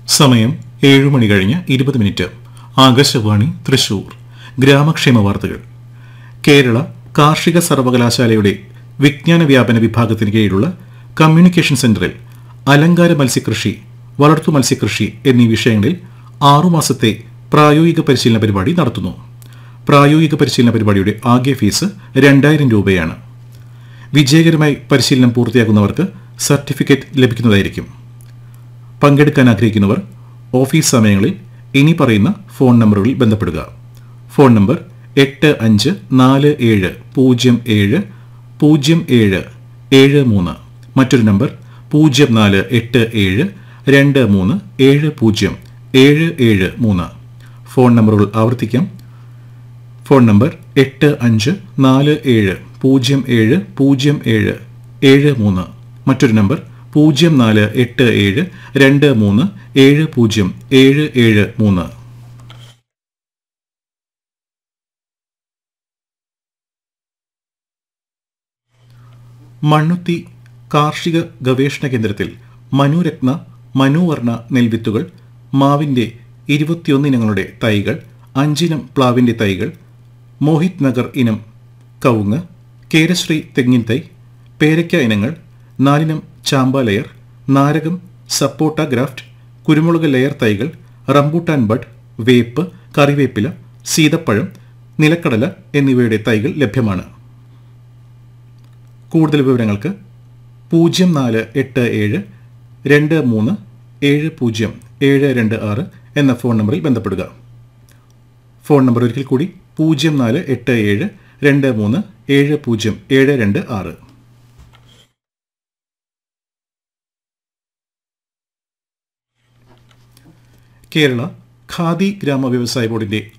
സമയം ഏഴു മണി കഴിഞ്ഞ് ഇരുപത് മിനിറ്റ് ആകാശവാണി തൃശൂർ ഗ്രാമക്ഷേമ വാർത്തകൾ കേരള കാർഷിക സർവകലാശാലയുടെ വിജ്ഞാന വ്യാപന വിഭാഗത്തിന് കീഴിലുള്ള കമ്മ്യൂണിക്കേഷൻ സെന്ററിൽ അലങ്കാര മത്സ്യകൃഷി വളർത്തു മത്സ്യകൃഷി എന്നീ വിഷയങ്ങളിൽ ആറുമാസത്തെ പ്രായോഗിക പരിശീലന പരിപാടി നടത്തുന്നു പ്രായോഗിക പരിശീലന പരിപാടിയുടെ ആകെ ഫീസ് രണ്ടായിരം രൂപയാണ് വിജയകരമായി പരിശീലനം പൂർത്തിയാക്കുന്നവർക്ക് സർട്ടിഫിക്കറ്റ് ലഭിക്കുന്നതായിരിക്കും പങ്കെടുക്കാൻ ആഗ്രഹിക്കുന്നവർ ഓഫീസ് സമയങ്ങളിൽ ഇനി പറയുന്ന ഫോൺ നമ്പറുകളിൽ ബന്ധപ്പെടുക ഫോൺ നമ്പർ എട്ട് അഞ്ച് നാല് ഏഴ് പൂജ്യം ഏഴ് പൂജ്യം ഏഴ് ഏഴ് മൂന്ന് മറ്റൊരു നമ്പർ പൂജ്യം നാല് എട്ട് ഏഴ് രണ്ട് മൂന്ന് ഏഴ് പൂജ്യം ഏഴ് ഏഴ് മൂന്ന് ഫോൺ നമ്പറുകൾ ആവർത്തിക്കാം ഫോൺ നമ്പർ എട്ട് അഞ്ച് നാല് ഏഴ് പൂജ്യം ഏഴ് പൂജ്യം ഏഴ് ഏഴ് മൂന്ന് മറ്റൊരു നമ്പർ പൂജ്യം നാല് എട്ട് ഏഴ് രണ്ട് മൂന്ന് ഏഴ് പൂജ്യം ഏഴ് ഏഴ് മൂന്ന് മണ്ണുത്തി കാർഷിക ഗവേഷണ കേന്ദ്രത്തിൽ മനുരത്ന മനുവർണ നെൽവിത്തുകൾ മാവിന്റെ ഇരുപത്തിയൊന്ന് ഇനങ്ങളുടെ തൈകൾ അഞ്ചിനം പ്ലാവിന്റെ തൈകൾ മോഹിത് നഗർ ഇനം കവുങ്ങ് കേരശ്രീ തെങ്ങിൻ തൈ പേരയ്ക്ക ഇനങ്ങൾ നാലിനം ചാമ്പ ലെയർ നാരകം സപ്പോട്ട ഗ്രാഫ്റ്റ് കുരുമുളക് ലെയർ തൈകൾ റംബൂട്ടാൻ ബഡ് വേപ്പ് കറിവേപ്പില സീതപ്പഴം നിലക്കടല എന്നിവയുടെ തൈകൾ ലഭ്യമാണ് കൂടുതൽ വിവരങ്ങൾക്ക് പൂജ്യം നാല് എട്ട് ഏഴ് രണ്ട് മൂന്ന് ഏഴ് പൂജ്യം ഏഴ് രണ്ട് ആറ് എന്ന ഫോൺ നമ്പറിൽ ബന്ധപ്പെടുക ഫോൺ നമ്പർ ഒരിക്കൽ കൂടി പൂജ്യം നാല് എട്ട് ഏഴ് രണ്ട് മൂന്ന് ഏഴ് പൂജ്യം ഏഴ് രണ്ട് ആറ് കേരള ഖാദി ഗ്രാമ വ്യവസായ ബോർഡിന്റെ